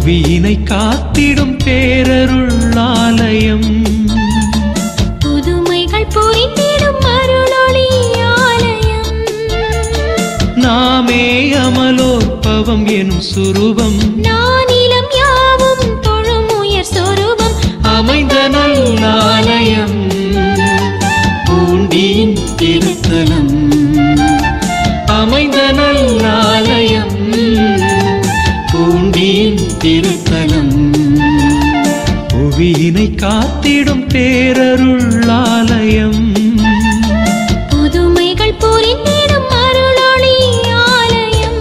புவியினை காத்திடும் பேரருளாலயம் புதுமைகள் புரிந்திடும் அருளொளி ஆலயம் நாமே அமலோற்பவம் எனும் சுரூபம் நானிலம் யாவும் தொழும் உயர் சொரூபம் அமைந்த நல்லாலயம் பூண்டியின் திருத்தலம் அமைந்த நல்லாலயம் பூண்டியின் திருத்தலம் புவியினை காத்திடும் பேரருளாலயம் புதுமைகள் புரிந்திடும் அருளொளி ஆலயம்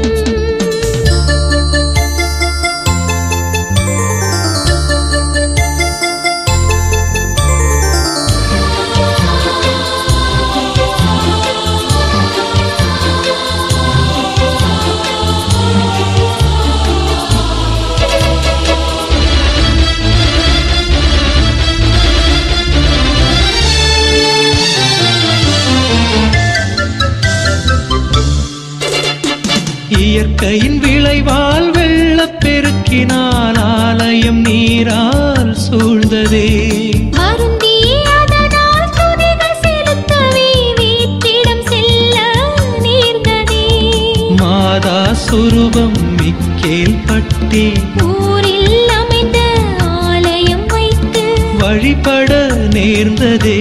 இயற்கையின் விளைவால் வெள்ளப் பெருக்கினால் ஆலயம் நீரால் சூழ்ந்ததே வருந்தியே அதனால் துதிகள் செலுத்தவே வீட்டிடம் செல்ல நேர்ந்ததே மாதா சுரூபம் மிக்கேல் பட்டி ஊரில் அமைந்த ஆலயம் வைத்து வழிபட நேர்ந்ததே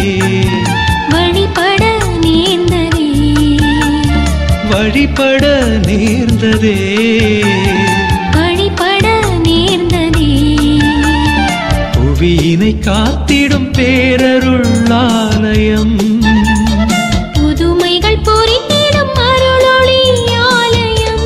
வழிபட நேர்ந்ததே வழிபட நேர்ந்ததே வழிபட நேர்ந்ததே புவியினை காத்திடும் பேரருளாலயம் புதுமைகள் புரிந்திடும் அருளொளி ஆலயம்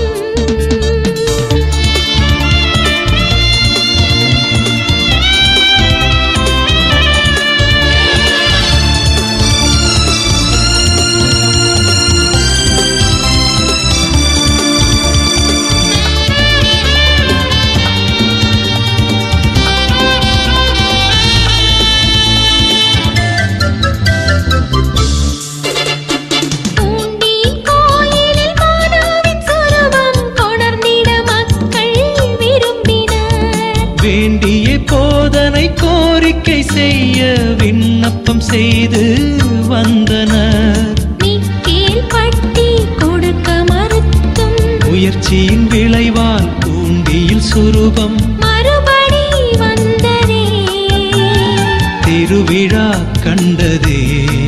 பூண்டியின் கோயிலில் மாதாவின் சுரூபம் கொணர்ந்திட மக்கள் விரும்பினர் வேண்டிய போதனை கோரிக்கை செய்ய விண்ணப்பம் செய்து வந்தனர் நிக்கேல் பட்டி கொடுக்க மறுத்தும் முயற்சியின் விளைவால் பூண்டியில் சுரூபம் மறுபடி வந்ததே திருவிழா கண்டதே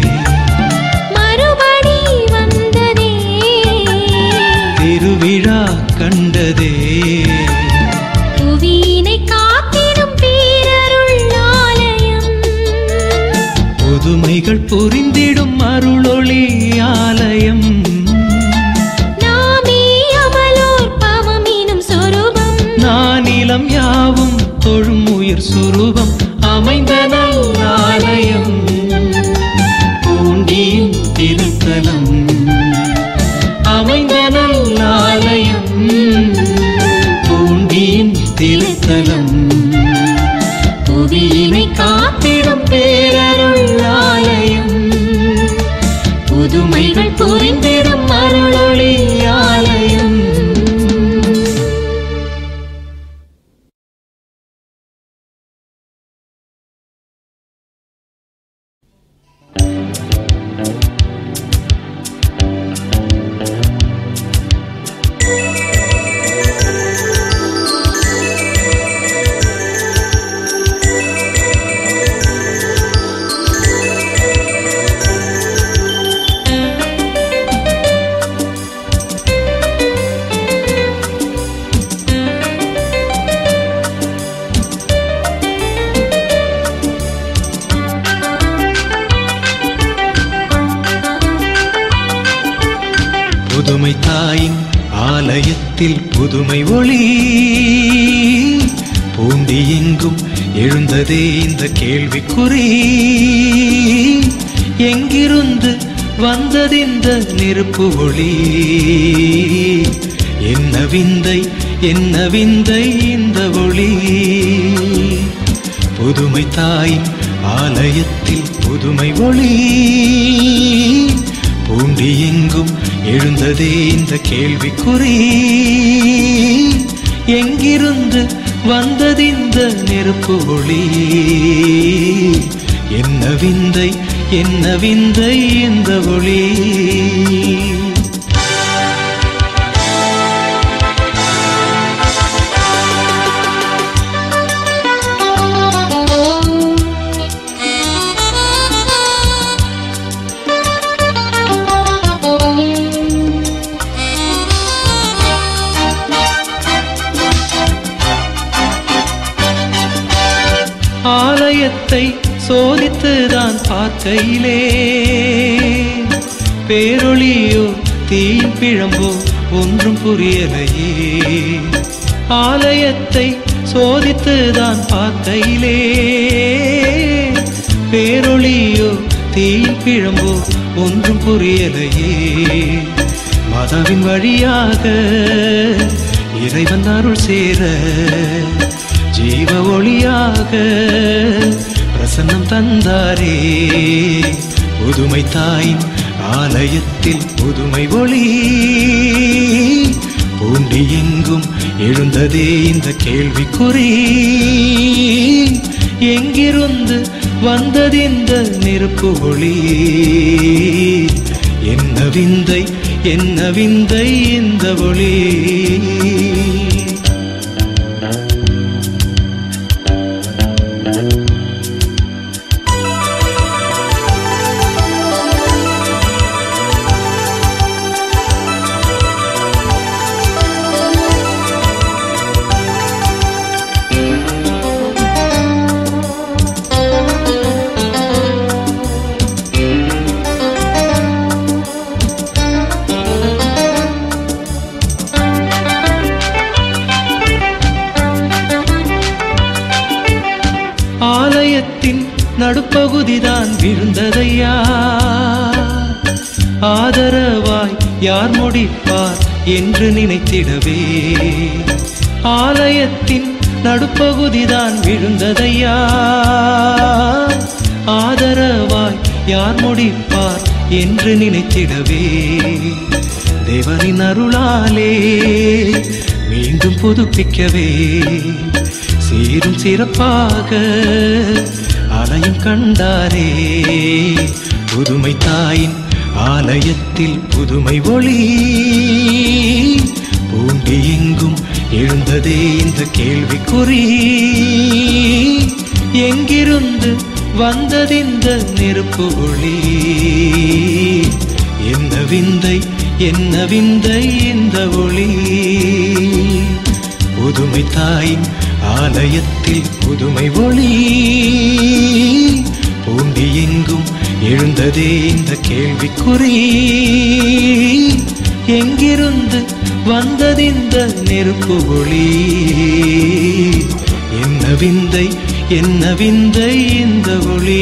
மறுபடி வந்ததே திருவிழா கண்டதே புவியினை காத்திடும் பேரருள் ஆலயம் புதுமைகள் புரிந்திடும் அருளொளி ஆலயம் நாமே அமலோர் பவம் எனும் சொரூபம் நானிலம் யாவும் தொழும் உயிர் சுரூபம் அமைந்த நல்லாலயம் பூண்டியின் திருத்தலம் அமைந்த நல்லாலயம் பூண்டியின் திருத்தலம் புவியினை காத்திடும் பேரருளாலயம் புதுமைகள் புரிந்திடும் அருளொளி ஆலயம் புதுமை தாயின் ஆலயத்தில் புதுமை ஒளி பூண்டி எங்கும் எழுந்ததே இந்த கேள்விக்குறி எங்கிருந்து வந்ததிந்த நெருப்பு ஒளி என்ன விந்தை என்ன விந்தை இந்த ஒளி புதுமை தாயின் ஆலயத்தில் புதுமை ஒளி பூண்டி எங்கும் எழுந்ததே இந்த கேள்விக்குறி எங்கிருந்து வந்ததிந்த நெருப்பு ஒளி என்ன விந்தை என்ன விந்தை இந்த ஒளி ஆலயத்தை சோதித்துதான் பார்க்கையிலே பேரொளியோ தீயும் பிழம்போ ஒன்றும் புரியலையே ஆலயத்தை சோதித்துதான் பார்க்கையிலே பேரொளியோ தீயும் பிழம்போ ஒன்றும் புரியலையே மதவின் வழியாக இறைவன் அருள் சேர ஜீவ ஒளியாக பிரசன்னம் தந்தாரே புதுமை தாயின் ஆலயத்தில் புதுமை ஒளி பூண்டி எங்கும் எழுந்ததே இந்த கேள்விக்குறி எங்கிருந்து வந்ததிந்த நெருப்பு ஒளி என்ன விந்தை என்ன விந்தை இந்த ஒளி ஆலயத்தின் நடுப்பகுதிதான் விழுந்ததையா ஆதரவாய் யார் முடிப்பார் என்று நினைத்திடவே ஆலயத்தின் நடுப்பகுதிதான் விழுந்ததையா ஆதரவாய் யார் முடிப்பார் என்று நினைத்திடவே தேவனின் அருளாலே மீண்டும் புதுப்பிக்கவே சீரும் சிறப்பாக ஆலயம் கண்டாரே புதுமை தாயின் ஆலயத்தில் புதுமை ஒளி பூண்டி எங்கும் எழுந்ததே இந்த கேள்விக்குறி எங்கிருந்து வந்ததிந்த நெருப்பு ஒளி என்ன விந்தை என்ன விந்தை இந்த ஒளி புதுமை தாயின் ஆலயத்தில் புதுமை ஒளி பூண்டி எங்கும் எழுந்ததே இந்த கேள்விக்குறி எங்கிருந்து வந்ததிந்த நெருப்பு ஒளி என்ன விந்தை என்ன விந்தை இந்த ஒளி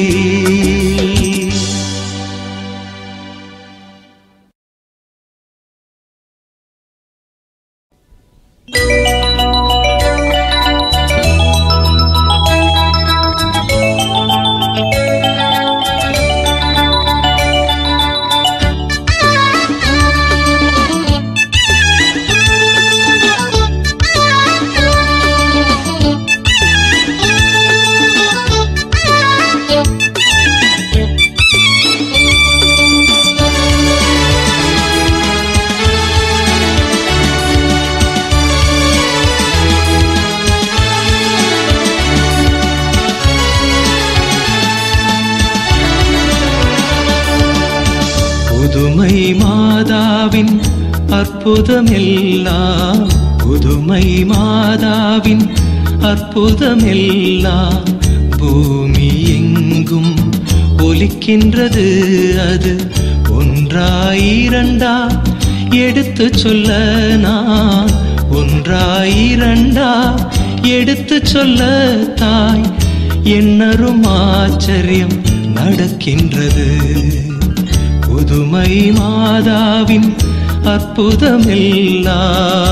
புதுமை மாதாவின் அற்புதமெல்லாம் புதுமை மாதாவின் அற்புதமெல்லாம் பூமி எங்கும் ஒலிக்கின்றது அது ஒன்றாயிரண்டா எடுத்து சொல்ல நான் ஒன்றாயிரண்டா எடுத்து சொல்ல தாய் என்னரும் ஆச்சரியம் நடக்கின்றது புதுமை மாதாவின் அற்புதமெல்லாம்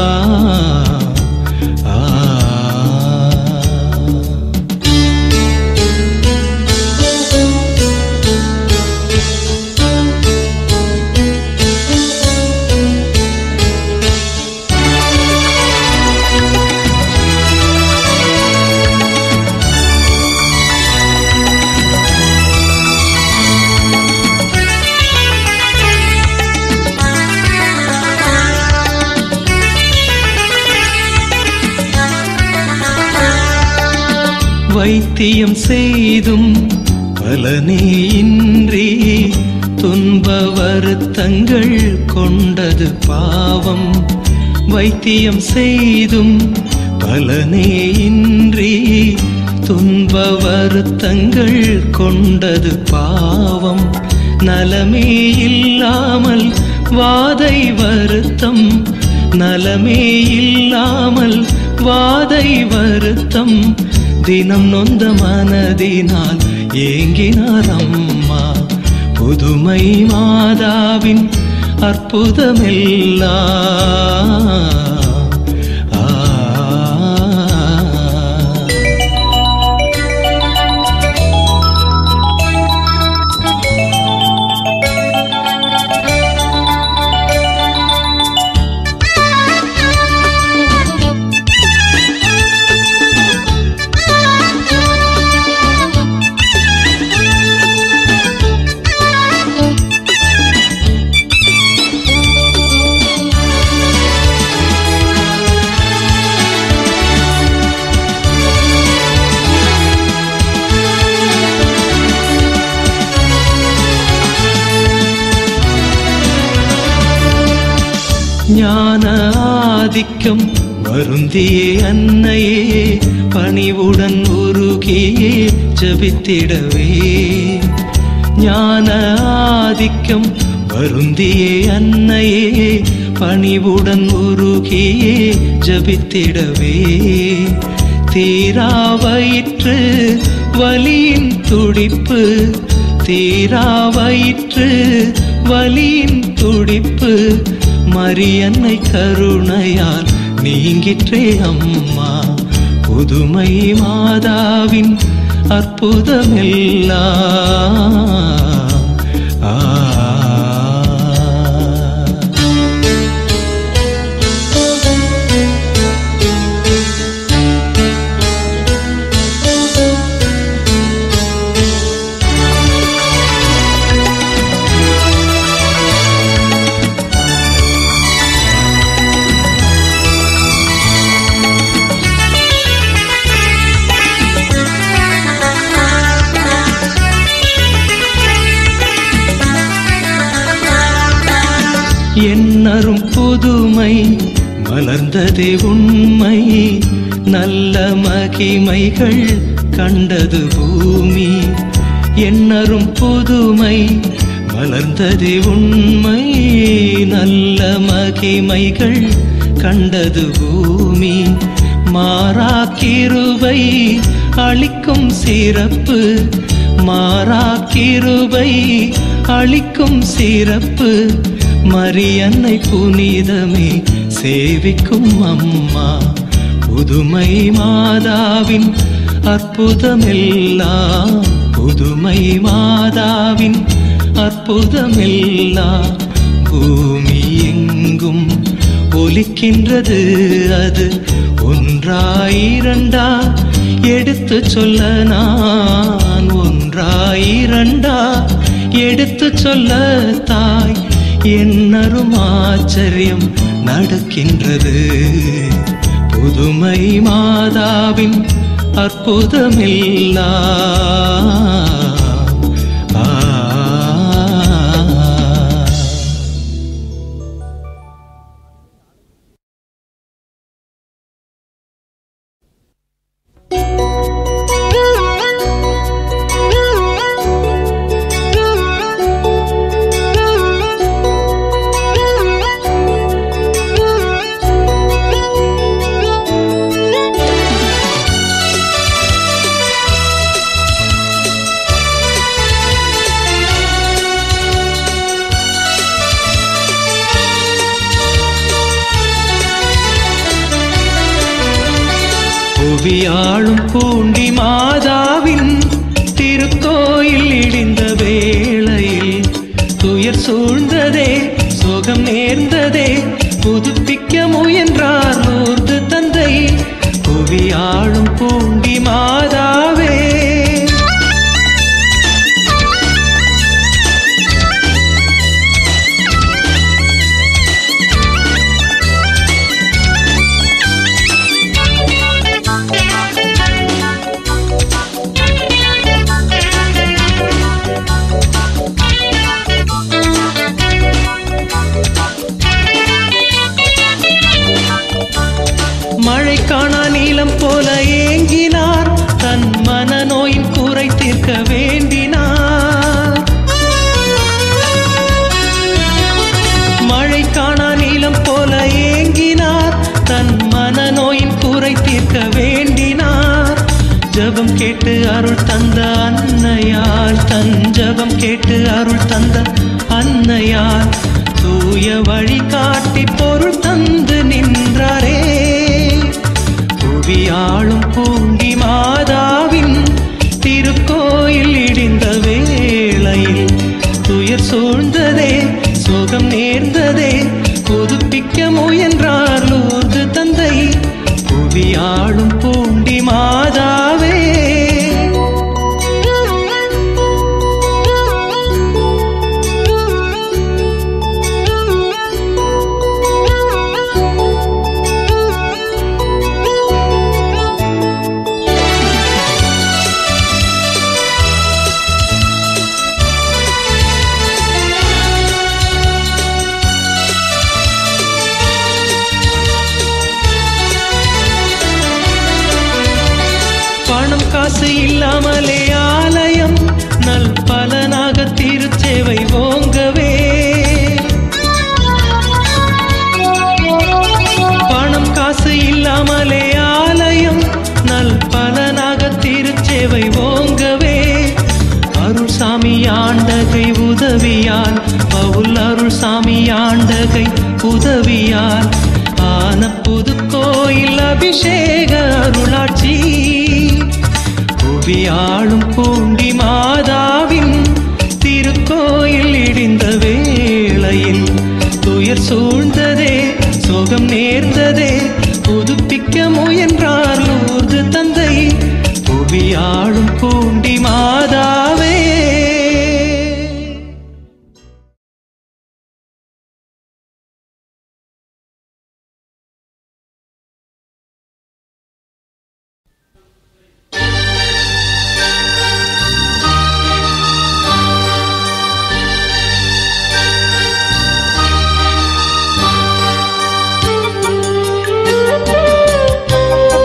ஆ வைத்தியம் செய்தும் பலனே இன்றி துன்ப வருத்தங்கள் கொண்டது பாவம் வைத்தியம் செய்தும் பலனே இன்றி துன்ப வருத்தங்கள் கொண்டது பாவம் நலமே இல்லாமல் வாதை வருத்தம் நலமே இல்லாமல் வாதை வருத்தம் தினம் நொந்த மனதினால் ஏங்கினார் அம்மா புதுமை மாதாவின் அற்புதமெல்லாம் ஆ ஞான ஆதிக்கம் வருந்தியே அன்னையே பணிவுடன் உருகியே ஜபித்திடவே ஞான ஆதிக்கம் வருந்தியே அன்னையே பணிவுடன் உருகியே ஜபித்திடவே தீரா வயிற்று வலியின் துடிப்பு தீரா வயிற்று வலியின் துடிப்பு மரியன்னை கருணையால் நீங்கிற்றே அம்மா புதுமை மாதாவின் அற்புதமெல்லாம் ஆ என்னரும் புதுமை மலர்ந்ததே உண்மை நல்ல மகிமைகள் கண்டது பூமி என்னரும் புதுமை மலர்ந்ததே உண்மை நல்ல மகிமைகள் கண்டது பூமி மாறா கிருபை அளிக்கும் சிறப்பு மாறா கிருபை அளிக்கும் சிறப்பு மரியன்னை புனிதமே சேவிக்கும் அம்மா புதுமை மாதாவின் அற்புதமெல்லாம் புதுமை மாதாவின் அற்புதமெல்லாம் பூமி எங்கும் ஒலிக்கின்றது அது ஒன்றாயிரண்டா எடுத்து சொல்ல நான் ஒன்றாயிரண்டா எடுத்து சொல்ல தாய் என்னரும் ஆச்சரியம் நடக்கின்றது புதுமை மாதாவின் அற்புதமெல்லாம் ஆ புவியாளும் பூண்டி மாதாவின் திருக்கோயில் இடிந்த வேளையில் துயர் சூழ்ந்ததே சுகம் நேர்ந்ததே புதுப்பிக்க முயன்றார் நூர்து தந்தை புவியாளும் பூண்டி மாதாவே மழை காணா நீளம் போல ஏங்கினார் தன் மனநோயின் கூரை தீர்க்க வேண்டினார் மழை காணா நீளம் போல ஏங்கினார் தன் மனநோயின் கூரை தீர்க்க வேண்டினார் ஜெபம் கேட்டு அருள் தந்த அன்னையார் தன் ஜெபம் கேட்டு அருள் தந்த அன்னையார் தூய வழி காட்டி பொருள் தந்து நின்றாரே புவியாளும் பூங்கி மாதாவின் திருக்கோயில் இடிந்த வேளையில் துயர் சூழ்ந்ததே சோகம் நேர்ந்ததே புதுப்பிக்க முயன்றார் லூர்து தந்தை புவியாளும் பூண்டி மாதாவே பணம் காசு இல்லாமலே ஆலயம் நல் பலனாக திருச்சேவை ஓங்கவே பணம் காசு இல்லாமலே ஆலயம் நல் பலனாக திருச்சேவை ஓங்கவே அருள் சாமி ஆண்டகை உதவியால் பவுல் அருள் சாமி ஆண்டகை உதவியால் ஆன புது கோயில் அபிஷேக அருளாட்சி புவியாளும் பூண்டி மாதாவின் திருக்கோயில் இடிந்த வேளையில் துயர் சூழ்ந்ததே சோகம் நேர்ந்ததே புதுப்பிக்க முயன்றார் லூர்து தந்தை புவியாளும் பூண்டி மாதாவே Thank you.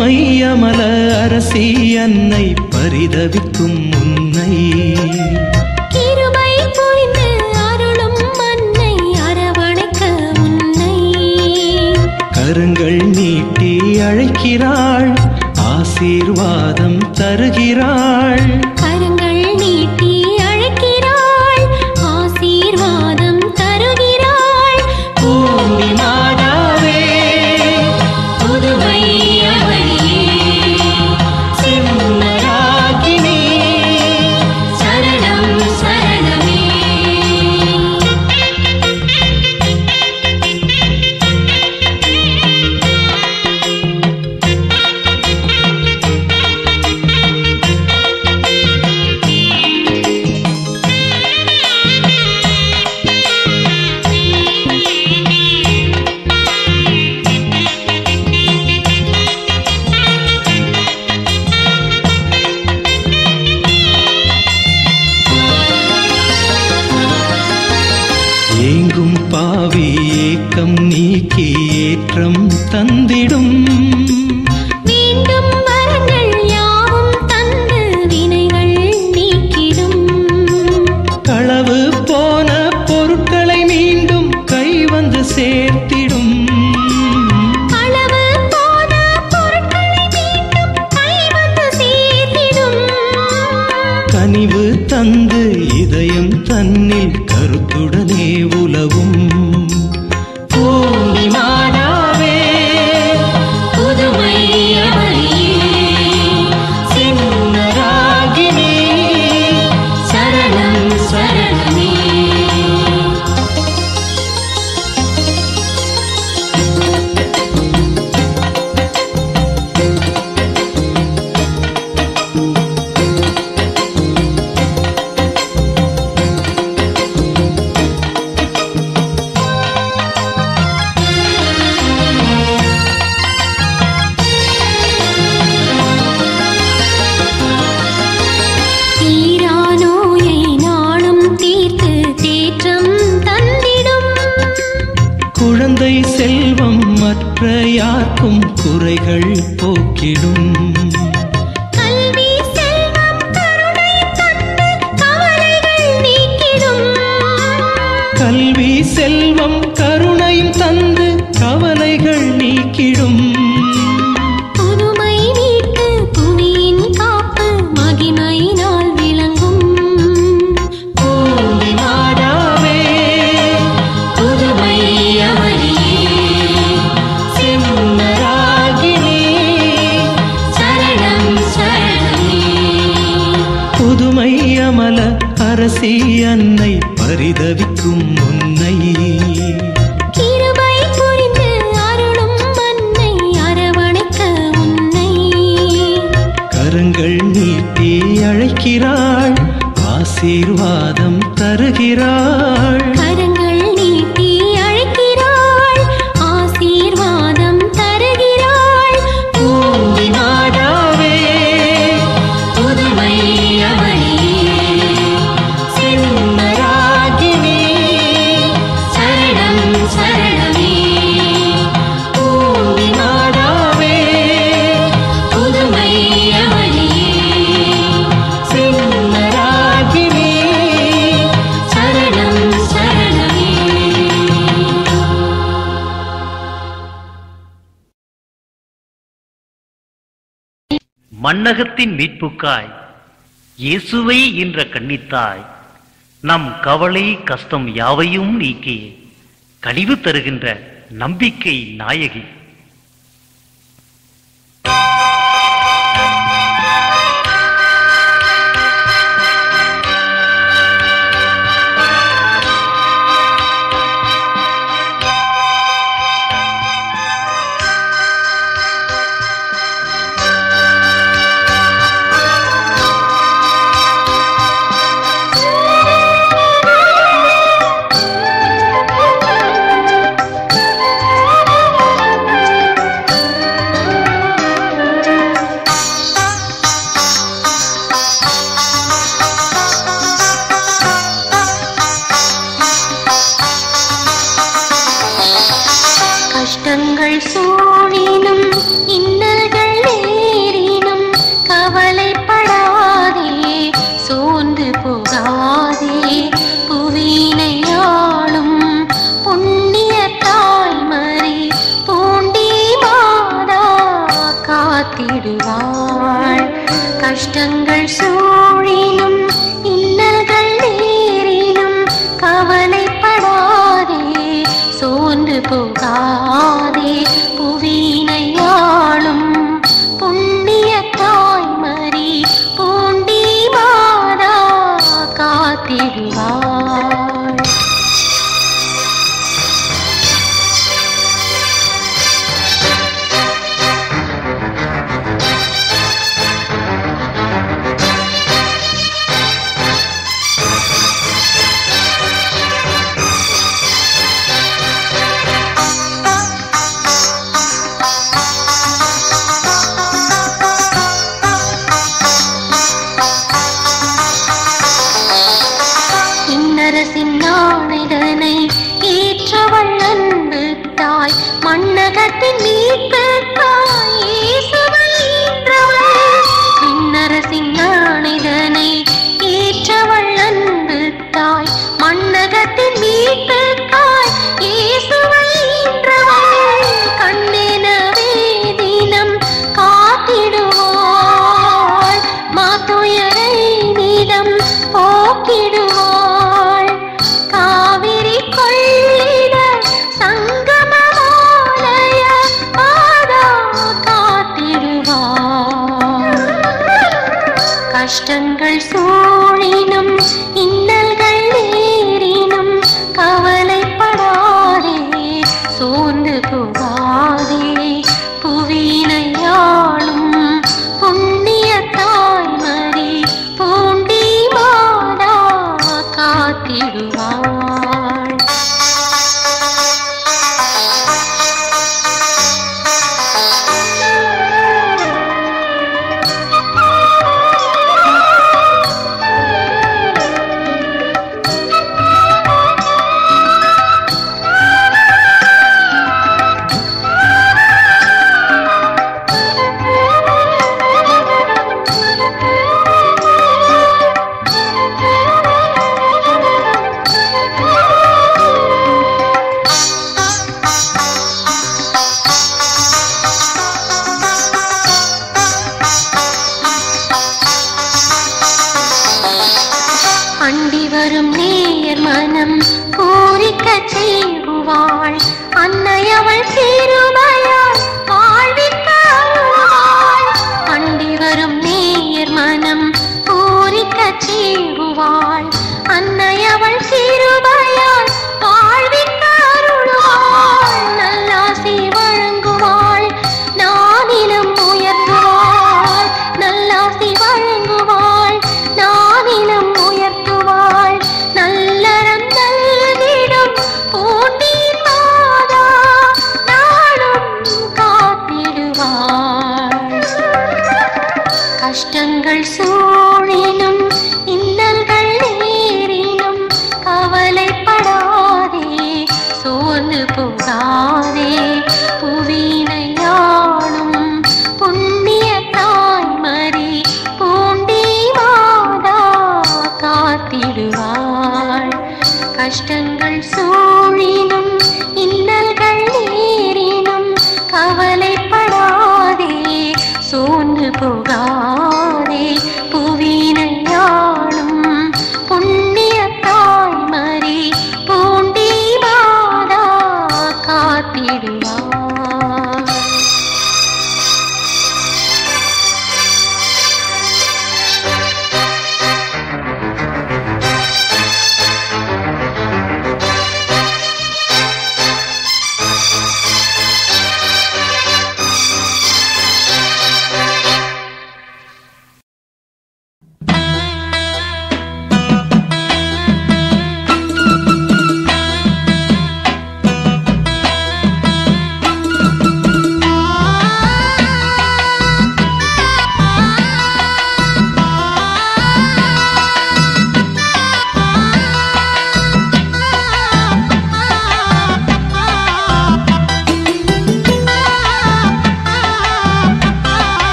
புதுமை அமல அரசி அன்னை பரிதவிக்கும் உன்னை கிருபை புரிந்து அருளும் மன்னை அரவணைக்க உன்னை கருங்கள் நீட்டி அழைக்கிறாள் ஆசீர்வாதம் தருகிறாள் கரங்கள் நீட்டி அழைக்கிறாள் ஆசீர்வாதம் தருகிறாள் பூமி மாதாவே புதுமை அவளியே சிம்மராகினி சரணம் சரணமே ஏங்கும் பாவி ஏக்கம் நீக்கி ஏற்றம் தந்திடும் வேண்டும் வரங்கள் யாவும் தந்து வினைகள் நீக்கிடும் களவு போன பொருட்களை மீண்டும் கை வந்து சேர்த்திடும் அளவு போன பொருட்களை மீண்டும் கை வந்து சேர்த்திடும் கனிவு தந்து இதயம் தன்னில் கருத்துடனே உலவும் பூமி மாதாவே புதுமை அவளியே சிம்மராகினி சரணம் சரணமே தீரா நோயை நாளும் தீர்த்து தேற்றம் தந்திடும் குழந்தை செல்வம் மற்ற யாருக்கும் குறைகள் போக்கிடும் கல்வி செல்வம் கருணை தந்து கவலைகள் நீக்கிடும் கல்வி செல்வம் கருணையும் தந்து கவலைகள் நீக்கிடும் புதுமை மீட்கு புவியின் காப்பு மகிமையினால் விளங்கும் பூமி மாதாவே புதுமை அவளியே சிம்மராகினி சரணம் சரணமே புதுமை அமல அரசி அன்னை பரிதவிக்கும் உன்னை கிருபை புரிந்து அருளும் மன்னை அரவணைக்க உன்னை கரங்கள் நீட்டி அழைக்கிறாள் ஆசீர்வாதம் தருகிறாள் கரங்கள் நீட்டி அழைக்கிறாள் ஆசீர்வாதம் தருகிறாள் பூமி மாதாவே புதுமை அவளியே சிம்மராகினி சரணம் சரணமே பூமி மாதாவே புதுமை அவளியே சிம்மராகினி சரணம் சரணமே மண்ணகத்தின் மீட்புக்காய் இயேசுவை என்ற கன்னித்தாய் நம் கவலை கஷ்டம் யாவையும் நீக்கி கனிவு தருகின்ற நம்பிக்கை நாயகி கஷ்டங்கள் சூழினும் இன்னல்கள் கஷ்டங்கள் சூழினும் இன்னல்கள் நேரினும் கவலைப்படாதே சோர்ந்து போகாதே புவினையாளும் புண்ணிய தாய்மறி பூண்டி மாதா காத்திடுவாள் இன்னரசின் நாணிதனை ஏற்றவள் அன்பு தாய் மண்ணகத்தின் மீட்பு தாய் இயேசுவை ஈன்றவள். விண்ணரசின் நாணிதனை ஏற்றவள் அன்பு தாய் மண்ணகத்தின் மீட்பு தாய் இயேசுவை ஈன்றவள். கண்ணெனவே தினம் காத்திடுவாள் மாத்துயரை நிலம் போக்கிடுவாள் காவிரி கொள்ளிட சங்கமமாலய பாதா காத்திடுவாள் கஷ்டங்கள் சூழினும் இன்னல்கள் நேரினும் கவலைப்படாதே சோர்ந்து போகாதே புவினையாளும் புண்ணிய தாய்மறி பூண்டி மாதா காத்திடுவாள் அண்டி வரும் நேயர் மனம் பூரிக்க செய்குவாள் அன்னை அவள் சீருமையாள் வாழ்விக்க அருள்வாள். அண்டி வரும் நேயர் மனம் பூரிக்க செய்குவாள் அன்னை அவள் சீருமையாள் வாழ்விக்க அருள்வாள். நல்லாசி வழங்குவாள் நானிலம் உயர்த்துவாள் நல்லாசி வழங்குவாள் நானிலம் உயர்த்துவாள் நல்லறம் நல்கிடும் பூண்டி மாதா நாளும் காத்திடுவாள் கஷ்டங்கள் சூழினும் இன்னல்கள்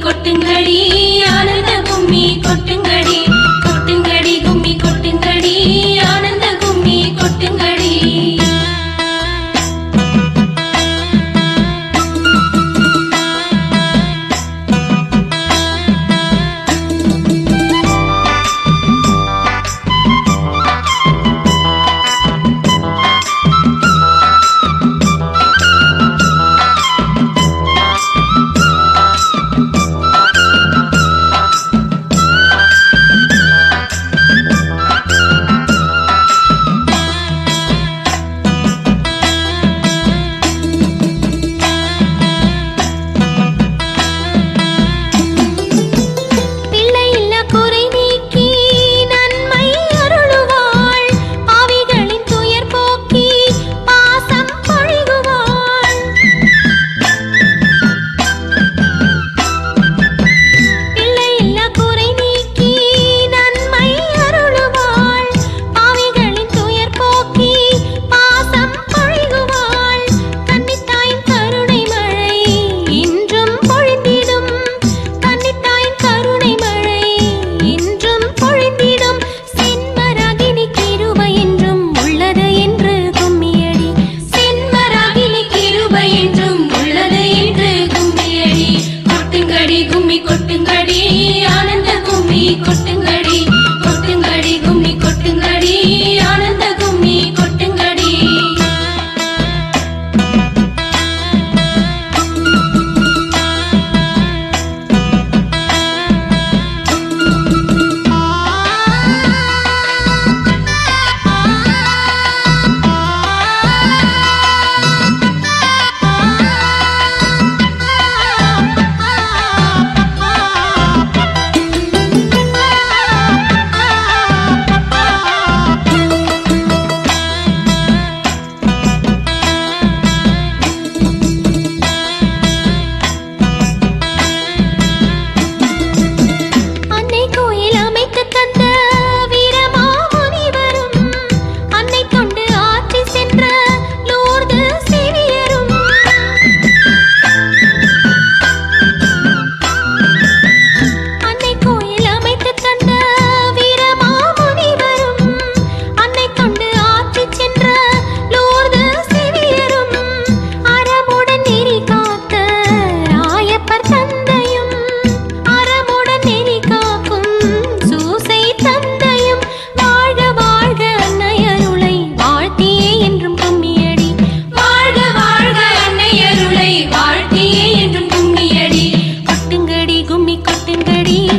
கொட்டுங்கடி ஆனந்த கும்மி கொட்டுங்கடி கொட்டுங்கடி கும்மி கொட்டுங்கடி ஆனந்த கும்மி கொட்டுங்கடி பிள்ளை இல்ல குறை நீக்கி நன்மை அருளுவாள் பாவிகளின் துயர் போக்கி பாசம் பொழிகுவாள் பிள்ளை இல்ல குறை நீக்கி நன்மை அருளுவாள் பாவிகளின் துயர் போக்கி பாசம் பொழிகுவாள் கன்னித்தாயின் கருணை மழை இன்றும் பொழிந்திடும் கன்னித்தாயின் கருணை மழை இன்றும் பொழிந்திடும் சென்மராகினி கிருபை என்றும் உள்ளது என்று கும்மியடி சென்மராகினி கிருபை என்றும் உள்ளது என்று கும்மியடி கொட்டுங்கடி கும்மி கொட்டுங்கடி ஆனந்த கும்மி கொட்டுங்கடி கொட்டுங்கடி கும்மி கொட்டுங்கடி ஆனந்த கும்மி கொட்டுங்கடி அன்னை கோயில் அமைத்து தந்த வீரமாமுனிவரும் அன்னை தொண்டு ஆற்றி சென்ற லூர்து சிறியரும் அன்னை கோயில் அமைத்து தந்த வீரமாமுனிவரும் அன்னை தொண்டு ஆற்றி சென்ற லூர்து சிறியரும் அறமுடன் நெறி காத்த ராயப்பர் தந்தையும் அறமுடன் நெறி காக்கும் சூசை தந்தையும் வாழ்க வாழ்க அன்னையருளை வாழ்த்தியே என்றும் கும்மியடி வாழ்க வாழ்க அன்னையருளை வாழ்த்தியே என்றும் கும்மியடி கொட்டுங்கடி கும்மி கொட்டுங்கடி